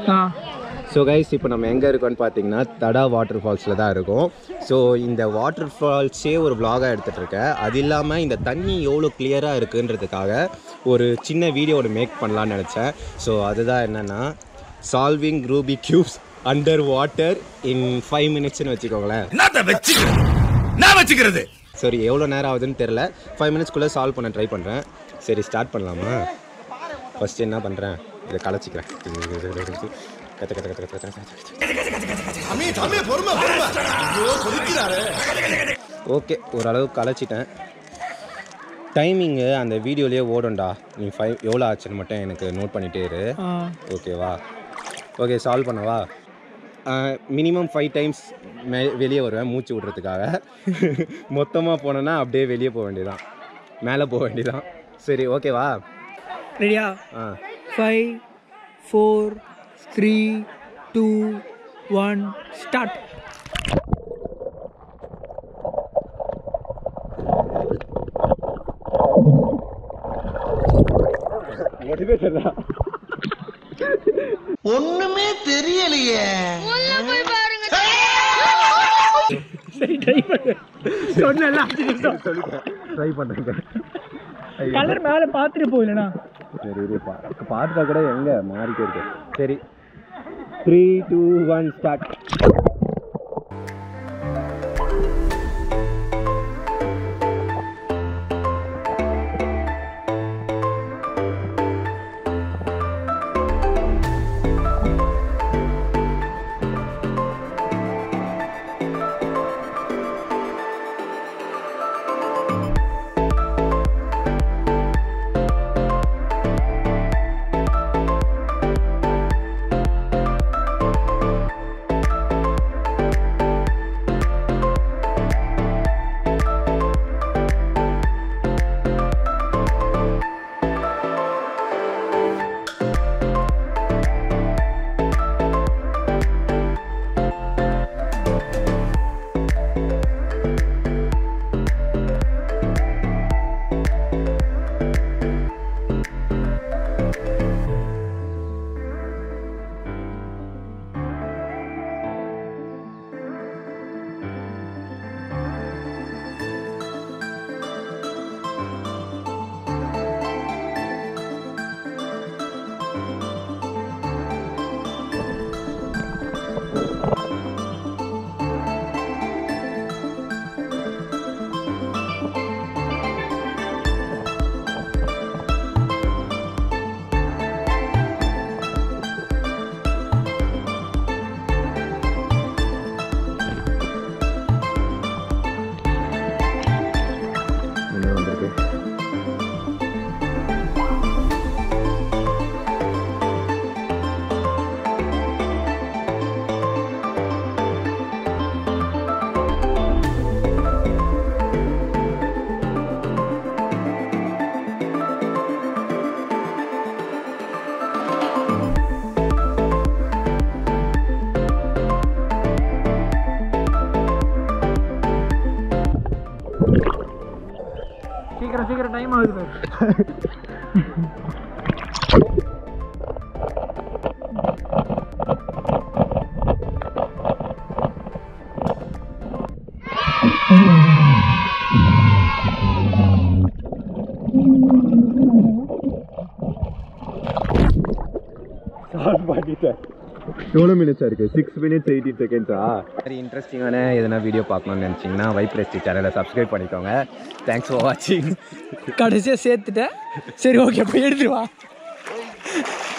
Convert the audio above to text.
ஆ so guys இப்போ நம்ம எங்கே இருக்கோம்னு பார்த்தீங்கன்னா தடா வாட்டர் ஃபால்ஸில் தான் இருக்கோம் ஸோ இந்த வாட்டர் ஃபால்ஸே ஒரு vlog-ஆ எடுத்துகிட்டு இருக்கேன் அது இல்லாமல் இந்த தண்ணி எவ்வளோ கிளியராக இருக்குன்றதுக்காக ஒரு சின்ன வீடியோ ஒன்று மேக் பண்ணலான்னு நினச்சேன் ஸோ அதுதான் என்னென்னா solving Rubik cubes under water in five மினிட்ஸ்னு வச்சுக்கோங்களேன் என்னத்த வச்சுக்கிறது நான் வச்சுக்கிறது சரி எவ்வளோ நேரம் ஆகுதுன்னு தெரில ஃபைவ் மினிட்ஸ்க்குள்ளே சால்வ் பண்ண ட்ரை பண்ணுறேன் சரி ஸ்டார்ட் பண்ணலாமா ஃபஸ்ட்டு என்ன பண்ணுறேன் இதை கலைச்சிக்கிறேன் கத்த கத்த கத்த கத்த கத்த தம்பி தம்பி பொறுமை பொறுமை ஐயோ கொதிக்கிறாரு ஓகே ஓரளவுக்கு கலைச்சிட்டேன் டைமிங்கு அந்த வீடியோலேயே ஓடும்டா நீ ஃபைவ் எவ்வளோ ஆச்சுன்னு மட்டும் எனக்கு நோட் பண்ணிட்டே இரு ஆ ஓகேவா ஓகே சால்வ் பண்ணவா மினிமம் ஃபைவ் டைம்ஸ் மே வெளியே வருவேன் மூச்சு விட்றதுக்காக மொத்தமாக போனேன்னா அப்படியே வெளியே போக வேண்டியதான் மேலே போக வேண்டியதான் சரி ஓகேவா ரெடியா ஆ five four three two one start ஒண்ணுமே தெரியலையே சரி ட்ரை பண்ணு சொன்னல ட்ரை பண்ணுறேங்க கலர் மேலே பார்த்துட்டு போயிலண்ணா சரி இரு பா பார்த்துட்டா கூட எங்கே மாறிட்டே இருக்கு சரி த்ரீ டூ ஒன் ஸ்டார்ட் என்ன வந்திருக்கு சீக்கிரம் சீக்கிரம் டைம் ஆகுது பாரு ஸ்டார்ட் பண்ணிட்டேன் எவ்வளோ மினிட்ஸாக இருக்குது சிக்ஸ் மினிட்ஸ் எயிட்டீன் செகண்ட்ஸா சரி இன்ட்ரெஸ்டிங்கான எதனா வீடியோ பார்க்கணும்னு நினச்சிங்கன்னா வைப்ரெஸ்டி சேனலை சப்ஸ்கிரைப் பண்ணிக்கோங்க தேங்க்ஸ் ஃபார் வாட்சிங் கடைசியாக சேர்த்துட்டேன் சரி ஓகே போய் எடுத்துட்டு வா